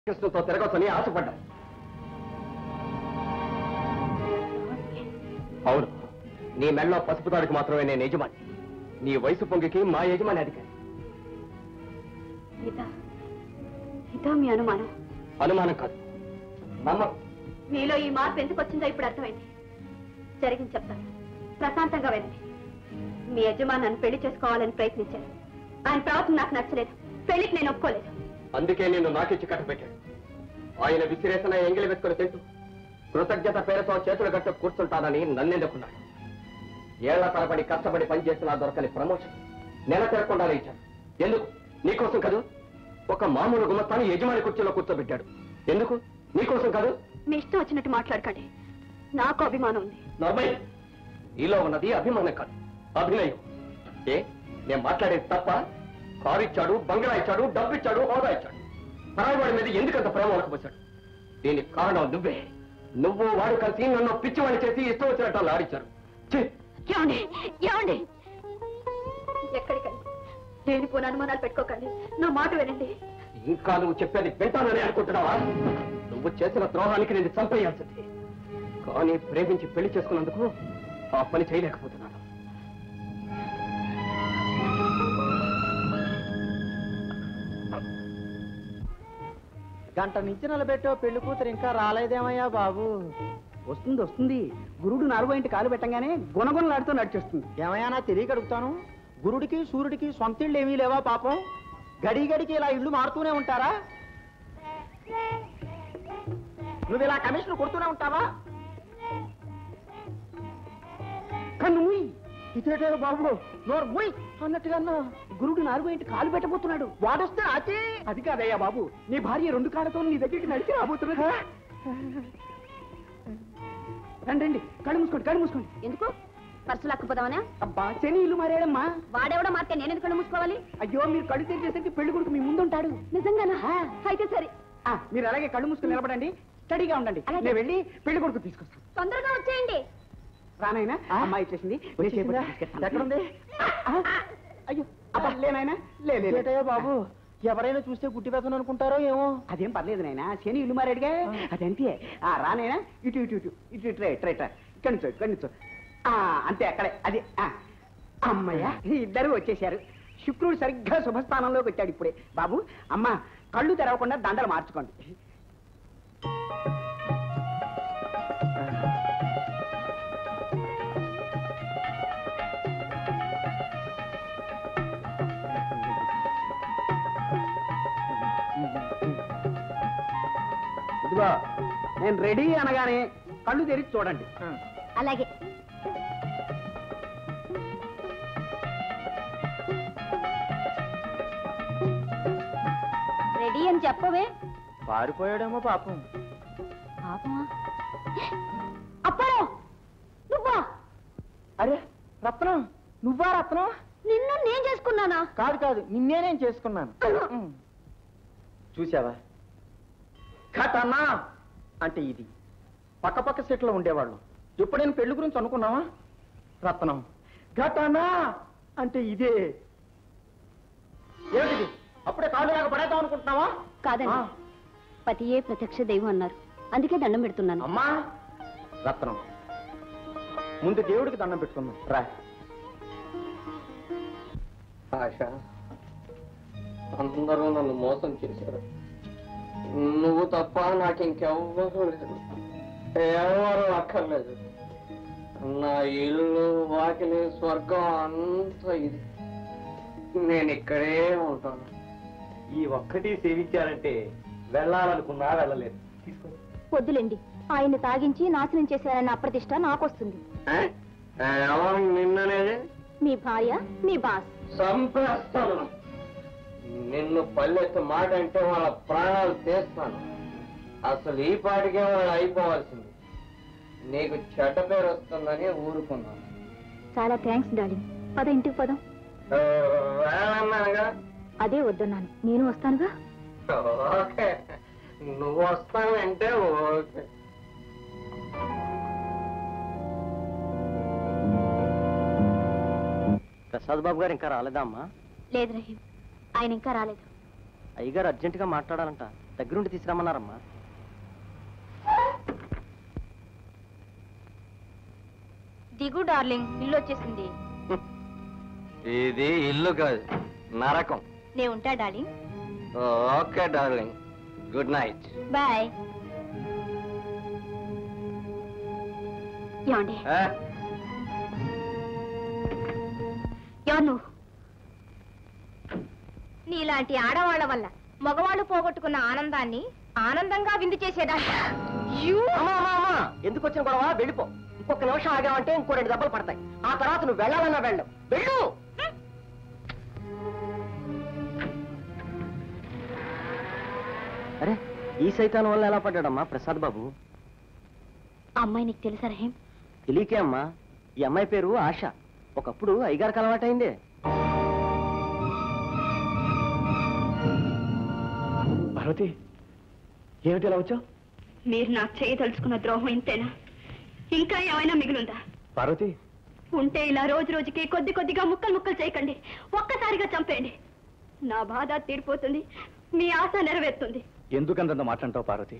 కృష్ణతో తిరగొచ్చని ఆశపడ్డా అవును నీ మెళ్ళలో పసుపు తాడుకు మాత్రమే నేను యజమాని నీ వయసు పొంగికి మా యజమాని అధికారి ఇదా ఇదా మీ అనుమానం అనుమానం కాదు నమ్మకం మీలో ఈ మార్పు ఎందుకు వచ్చిందో ఇప్పుడు అర్థమైంది జరిగింది చెప్తాను ప్రశాంతంగా వెళ్ళండి మీ యజమాని నన్ను పెళ్లి చేసుకోవాలని ప్రయత్నించారు ఆయన ప్రవర్తన నాకు నచ్చలేదు పెళ్లికి నేను ఒప్పుకోలేదు అందుకే నేను నాకిచ్చి కట్టపెట్టాడు ఆయన విసిరేసిన ఎంగిలి వేసుకుని తింటూ కృతజ్ఞత పేరుతో చేతులు గట్టు కూర్చుంటానని నన్నెందుకున్నాడు ఏళ్ల తరబడి కష్టపడి పనిచేసినా దొరకని ప్రమోషన్ నెల తిరగకుండానే ఇచ్చాడు ఎందుకు నీకోసం కాదు ఒక మామూలు గుమస్తాన్ని యజమాని కుర్చీలో కూర్చోబెట్టాడు ఎందుకు నీకోసం కాదు మీ ఇష్టం వచ్చినట్టు మాట్లాడకండి నాకు అభిమానం ఉంది నర్మయ్ నీలో ఉన్నది అభిమానం కాదు అభినయం ఏ నేను మాట్లాడేది తప్ప కారు ఇచ్చాడు బంగ్లా ఇచ్చాడు డబ్బు ఇచ్చాడు హోదా ఇచ్చాడు పరాయివాడి మీద ఎందుకంత ప్రేమ వలకపోశాడు దీనికి కారణం నువ్వే నువ్వు వాడు కలిసి నన్ను పిచ్చివాడిని చేసి ఇష్టం వచ్చినట్టు వాళ్ళు ఆడించారు ఛీ! ఏమండి ఏమండి ఎక్కడికండి లేనిపోని అనుమానాలు పెట్టుకోకండి నా మాట వినండి ఇంకా నువ్వు చెప్పేది వింటానని అనుకుంటున్నావా నువ్వు చేసిన ద్రోహానికి నేను చంపేయాల్సింది కానీ ప్రేమించి పెళ్లి చేసుకున్నందుకు ఆ పని చేయలేకపోతున్నాను గంట నుంచి నిలబెట్టో పెళ్లి కూతురు ఇంకా రాలేదేమయ్యా బాబు వస్తుంది వస్తుంది గురుడు నాలుగో ఇంటి కాలు పెట్టంగానే గుణగుణలాడుతూ నడిచేస్తుంది ఏమయ్యా నా తెలియక అడుగుతాను గురుడికి సూర్యుడికి సొంత ఇళ్ళు ఏమీ లేవా పాపం గడి గడికి ఇలా ఇళ్ళు మారుతూనే ఉంటారా నువ్వు ఇలా కమిషన్ కొడుతూనే ఉంటావా కన్ను మూయి ఇదేటే బాబు నోరు ముయ్ అన్నట్టుగా గురుడు నాలుగో ఇంటి కాలు పెట్టబోతున్నాడు వాడొస్తే అతి అది కాదయ్యా బాబు నీ భార్య రెండు కాళ్ళతో నీ దగ్గరికి నడిచి రాబోతున్నది రండి రండి కళ్ళు మూసుకోండి కళ్ళు మూసుకోండి ఎందుకు పర్సు లాక్కుపోదామనా అబ్బా శని ఇల్లు మారాడమ్మా వాడెవడో మార్కే నేను ఎందుకు కళ్ళు మూసుకోవాలి అయ్యో మీరు కళ్ళు తెరిచేసరికి పెళ్లి కొడుకు మీ ముందు ఉంటాడు నిజంగానా అయితే సరే ఆ, మీరు అలాగే కళ్ళు మూసుకుని నిలబడండి స్టడీగా ఉండండి అలాగే. నేను వెళ్ళి పెళ్లి కొడుకు తీసుకొస్తాను తొందరగా వచ్చేయండి రానైనా అమ్మాయి వచ్చేసింది వచ్చేసేపటి వచ్చేసిందా? తీసుకెళ్తాను. ఎక్కడుంది? ఆ, అయ్యో అబ్బా లేనాయనా లే లే, లే. ఏటయ్యా బాబు ఎవరైనా చూస్తే గుట్టి పెద్దను అనుకుంటారో ఏమో అదేం పర్లేదు నాయనా శని ఇల్లు మారాడుగా అదంతే ఆ రానైనా ఇటు ఇటు ఇటు ఇటు ఇటు రా, ఇటు రా, ఇటు రా. ఇక్కడి నుంచో ఇక్కడి నుంచో ఆ అంతే అక్కడే అది ఆ. అమ్మయ్య ఇద్దరు వచ్చేసారు శుక్రుడు సరిగ్గా శుభస్థానంలోకి వచ్చాడు ఇప్పుడే బాబు అమ్మ కళ్ళు తెరవకుండా దండలు మార్చుకోండి ఇదిగో నేను రెడీ అనగానే కళ్ళు తెరిచి చూడండి అలాగే రెడీ అని చెప్పవే పారిపోయాడేమో పాపం పాపమా అప్పారో నువ్వా అరే రత్నం నువ్వా రత్నం నిన్ను నేను చేసుకున్నానా కాదు కాదు నిన్నే నేను చేసుకున్నాను చూసావా ఘటనా అంటే ఇది పక్క పక్క సీట్లో ఉండేవాళ్ళు ఎప్పుడైనా పెళ్లి గురించి అనుకున్నావా రత్నం ఘటనా అంటే ఇదే ఏమిటిది అప్పుడే కాళ్ళు లాగా పడేద్దాం అనుకుంటున్నావా కాదండి ఆ. పతియే ప్రత్యక్ష దైవం అన్నారు అందుకే దండం పెడుతున్నాను అమ్మా రత్నం ముందు దేవుడికి దండం పెట్టుకుందాం రా ఆశ అందరూ నన్ను మోసం చేశారు నువ్వు తప్ప నాకు ఇంకెవ్వరూ లేదు ఎవరు అక్కర్లేదు నా ఇల్లు వాకిలి స్వర్గం అంతా ఇది నేను ఇక్కడే ఉంటాను ఈ ఒక్కటి సేవించారంటే వెళ్ళాలనుకున్నా వెళ్ళలేదు వద్దులేండి ఆయన్ని తాగించి నాశనం చేశారన్న అప్రతిష్ట నాకొస్తుంది ఎవరు నిన్ననేది మీ భార్య మీ బాస్ చంపేస్తాను నిన్ను పల్లెత్తు మాట అంటే వాళ్ళ ప్రాణాలు తీస్తాను అసలు ఈ పాటికే వాళ్ళు అయిపోవాల్సింది నీకు చెడ్డ పేరు వస్తుందని ఊరుకున్నాను చాలా థ్యాంక్స్ డార్లింగ్ పద ఇంటికి పదం ఆ, వెళ్ళన్నానుగా అదే వద్దన్నాను నేను వస్తానుగా ఓకే నువ్వు వస్తానంటే ఓకే ప్రసాద్ బాబు గారు ఇంకా రాలేదా అమ్మా లేదు రహీం ఆయన ఇంకా రాలేదు అయ్యగారు అర్జెంటుగా మాట్లాడాలంట దగ్గరుండి తీసుకురమ్మన్నారమ్మా దిగు డార్లింగ్ ఇల్లు వచ్చేసింది ఇది ఇల్లు కాదు నరకం నే ఉంటా darling okay darling good night bye ఏమండి ఎవరు నువ్వు నీలాంటి ఆడవాళ్ల వల్ల మగవాళ్ళు పోగొట్టుకున్న ఆనందాన్ని ఆనందంగా విందు చేసేదా అమ్మా అమ్మా అమ్మా ఎందుకు వచ్చిన గొడవ వెళ్ళిపో ఇంకొక నిమిషం ఆగామంటే ఇంకో రెండు దెబ్బలు పడతాయి ఆ తర్వాత నువ్వు వెళ్ళాలన్నా వెళ్ళు వెళ్ళు అరే ఈ సైతాన్ వల్ల ఎలా పడ్డాడమ్మా ప్రసాద్ బాబు అమ్మాయి నీకు తెలుసా రహీం తెలియకే అమ్మా ఈ అమ్మాయి పేరు ఆశ ఒకప్పుడు అయ్యగారికి అలవాటైందే పార్వతి ఏమిటి ఇలా వచ్చావు మీరు నాకు చేయదలుచుకున్న ద్రోహం ఇంతేనా ఇంకా ఏమైనా మిగిలిందా పార్వతి ఉంటే ఇలా రోజు రోజుకి కొద్ది కొద్దిగా ముక్కలు ముక్కలు చేయకండి ఒక్కసారిగా చంపేయండి నా బాధ తీరిపోతుంది మీ ఆశ నెరవేరుతుంది ఎందుకంతంత మాట్లాంటావు పార్వతి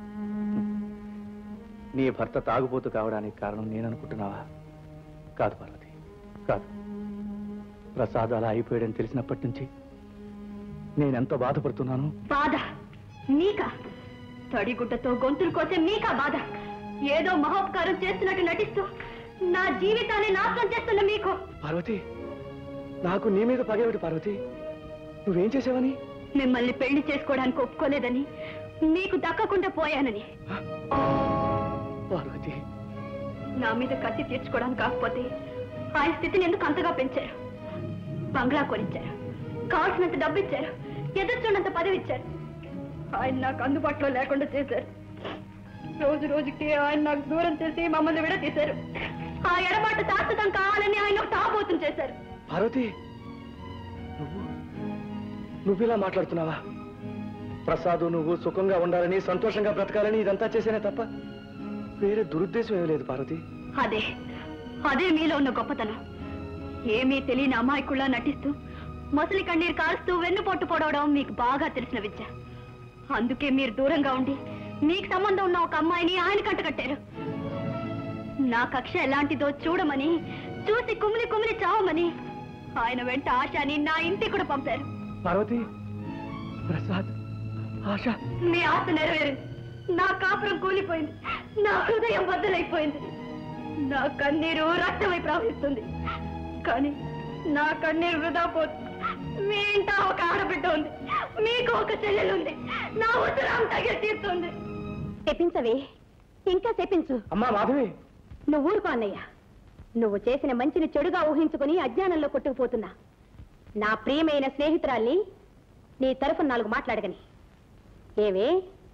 నీ భర్త తాగుబోతు కావడానికి కారణం నేను అనుకుంటున్నావా కాదు పార్వతి కాదు ప్రసాద్ అలా అయిపోయాడని తెలిసినప్పటి నుంచి నేనెంత బాధపడుతున్నాను బాధ మీకా తడిగుడ్డతో గొంతులు కోసే మీకా బాధ ఏదో మహోపకారం చేస్తున్నట్టు నటిస్తూ నా జీవితాన్ని నాశనం చేస్తున్న మీకు పార్వతి నాకు నీ మీద పగేమిటి పార్వతి నువ్వేం చేసావని మిమ్మల్ని పెళ్లి చేసుకోవడానికి ఒప్పుకోలేదని మీకు దక్కకుండా పోయానని పార్వతి నా మీద కత్తి తీర్చుకోవడానికి కాకపోతే ఆయన స్థితిని ఎందుకు అంతగా పెంచారు బంగ్లా కొనిచ్చారు కావాల్సినంత డబ్బు ఇచ్చారు ఎదుర్చున్నంత పదవి ఇచ్చారు ఆయన నాకు అందుబాటులో లేకుండా చేశారు రోజు రోజుకి ఆయన నాకు దూరం చేసి మమ్మల్ని విడతీశారు ఆ ఎడబాటు శాశ్వతం కావాలని ఆయన తాబోతం చేశారు పార్వతి నువ్వు నువ్వు ఇలా మాట్లాడుతున్నావా ప్రసాదు నువ్వు సుఖంగా ఉండాలని సంతోషంగా బ్రతకాలని ఇదంతా చేసేనే తప్ప వేరే దురుద్దేశం ఏమీ లేదు పార్వతి అదే అదే మీలో ఉన్న గొప్పతనం ఏమీ తెలియని అమాయకుల్లా నటిస్తూ మొసలి కన్నీరు కాల్స్తూ వెన్నుపోటు పొడవడం మీకు బాగా తెలిసిన విద్య అందుకే మీరు దూరంగా ఉండి మీకు సంబంధం ఉన్న ఒక అమ్మాయిని ఆయన కంటకట్టారు నా కక్ష ఎలాంటిదో చూడమని చూసి కుమిలి కుమిలి చావమని ఆయన వెంట ఆశాని నా ఇంటికి కూడా పంపారు పార్వతి ప్రసాద్ ఆశ మీ ఆశ నెరవేరింది నా కాపురం కూలిపోయింది నా హృదయం బద్దలైపోయింది నా కన్నీరు రక్తమై ప్రవహిస్తుంది కానీ నా కన్నీరు వృధా పోతుంది మీ ఇంట ఒక ఆడబిడ్డ ఉంది మీకు ఒక చెల్లెలు ఉంది నా ఉత్తరం తగిలి తీస్తుంది చెప్పించవి ఇంకా చెప్పించు అమ్మా మాధవి నువ్వు ఊరుకో అన్నయ్య నువ్వు చేసిన మంచిని చెడుగా ఊహించుకుని అజ్ఞానంలో కొట్టుకుపోతున్నా నా ప్రియమైన స్నేహితురాల్ని నీ తరఫున నాలుగు మాట్లాడగని ఏవే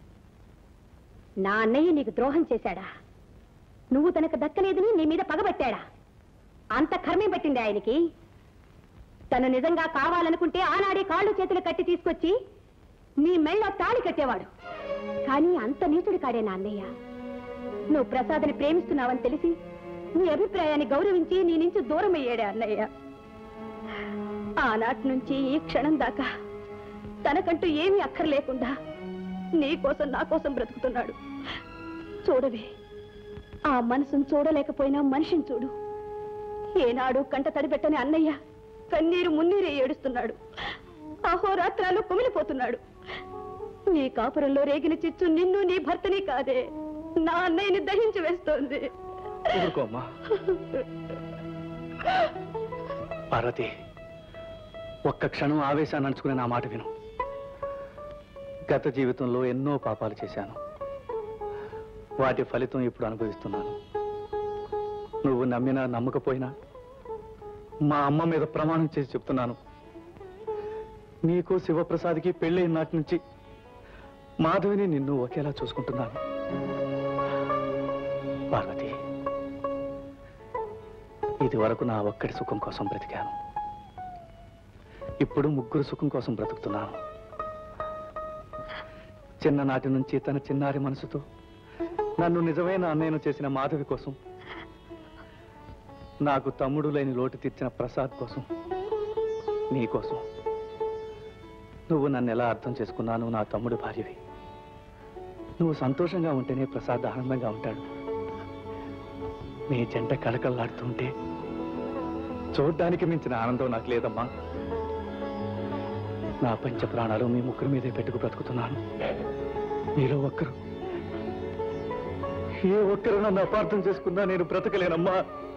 నా అన్నయ్య నీకు ద్రోహం చేశాడా నువ్వు తనకు దక్కలేదని నీ మీద పగబట్టాడా అంత కర్మే పట్టింది ఆయనకి తను నిజంగా కావాలనుకుంటే ఆనాడే కాళ్ళు చేతులు కట్టి తీసుకొచ్చి నీ మెళ్ళ తాళి కట్టేవాడు కానీ అంత నీచుడు కాడే నా అన్నయ్య నువ్వు ప్రసాద్ని ప్రేమిస్తున్నావని తెలిసి నీ అభిప్రాయాన్ని గౌరవించి నీ నుంచి దూరం అయ్యాడే అన్నయ్య ఆనాటి నుంచి ఈ క్షణం దాకా తనకంటూ ఏమీ అక్కర్లేకుండా నీ కోసం నా కోసం బ్రతుకుతున్నాడు చూడవే ఆ మనసును చూడలేకపోయినా మనిషిని చూడు ఏనాడు కంట తడిపెట్టని అన్నయ్య కన్నీరు మున్నీరే ఏడుస్తున్నాడు అహోరాత్రాలు కుమిలిపోతున్నాడు నీ కాపురంలో రేగిన చిచ్చు నిన్ను నీ భర్తని కాదే నా అన్నయ్యని దహించి వేస్తోంది ఊరుకోమ్మా పార్వతి ఒక్క క్షణం ఆవేశాన్ని నడుచుకునే నా మాట విను గత జీవితంలో ఎన్నో పాపాలు చేశాను వాటి ఫలితం ఇప్పుడు అనుభవిస్తున్నాను నువ్వు నమ్మినా నమ్మకపోయినా మా అమ్మ మీద ప్రమాణం చేసి చెప్తున్నాను నీకు శివప్రసాద్కి పెళ్ళైన నాటి నుంచి మాధవిని నిన్ను ఒకేలా చూసుకుంటున్నాను పార్వతి ఇది వరకు నా ఒక్కడి సుఖం కోసం బ్రతికాను ఇప్పుడు ముగ్గురు సుఖం కోసం బ్రతుకుతున్నాను చిన్ననాటి నుంచి తన చిన్నారి మనసుతో నన్ను నిజమైన అన్నయ్యను చేసిన మాధవి కోసం నాకు తమ్ముడు లేని లోటు తీర్చిన ప్రసాద్ కోసం నీ కోసం నువ్వు నన్ను ఎలా అర్థం చేసుకున్నాను నా తమ్ముడి భార్యవి నువ్వు సంతోషంగా ఉంటేనే ప్రసాద్ ఆనందంగా ఉంటాడు నీ జంట కళకళలాడుతుంటే చూడ్డానికి మించిన ఆనందం నాకు లేదమ్మా నా పంచ ప్రాణాలు మీ ముగ్గురు మీదే పెట్టుకు బ్రతుకుతున్నాను మీలో ఒక్కరు ఏ ఒక్కరు నన్ను అపార్థం చేసుకున్నా నేను బ్రతకలేనమ్మా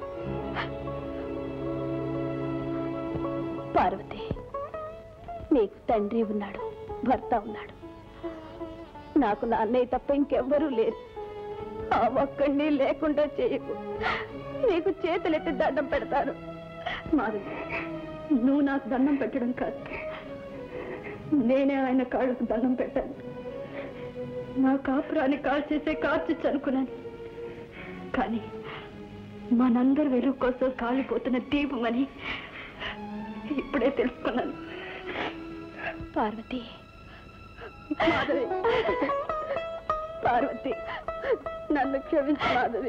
పార్వతి నీకు తండ్రి ఉన్నాడు భర్త ఉన్నాడు నాకు నా అన్నయ్య తప్ప ఇంకెవ్వరూ లేరు ఆ ఒక్కడిని లేకుండా చేయకు నీకు చేతులెత్తి దండం పెడతాను మాధవి నువ్వు నాకు దండం పెట్టడం కాదు నేనే ఆయన కాళ్ళకు దండం పెట్టాను నా కాపురాన్ని కాల్ చేసే కార్చిచ్చు అనుకున్నాను కానీ మనందరి వెలుగు కోసం కాలిపోతున్న దీపమని ఇప్పుడే తెలుసుకున్నాను పార్వతి మాధవి పార్వతి నన్ను క్షమించు మాధవి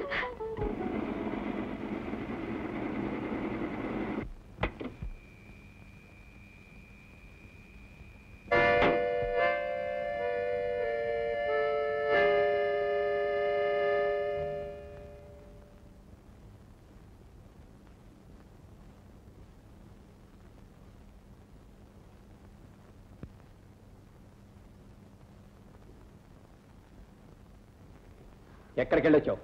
ఎక్కడికి వెళ్ళొచ్చావు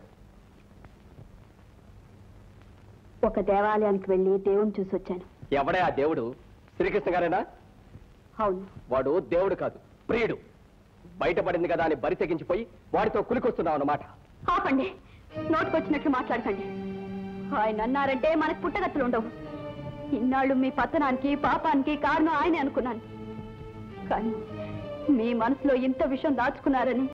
ఒక దేవాలయానికి వెళ్ళి దేవుని చూసి వచ్చాను ఎవడే ఆ దేవుడు శ్రీకృష్ణ గారేనా అవును వాడు దేవుడు కాదు ప్రియుడు బయటపడింది కదా అని బరి తెగించిపోయి వాడితో కులికొస్తున్నావు అన్నమాట ఆపండి నోటుకొచ్చినట్లు మాట్లాడకండి ఆయన అన్నారంటే మనకు పుట్టగతులు ఉండవు ఇన్నాళ్ళు మీ పతనానికి పాపానికి కారణం ఆయనే అనుకున్నాను కానీ మీ మనసులో ఇంత విషయం దాచుకున్నారని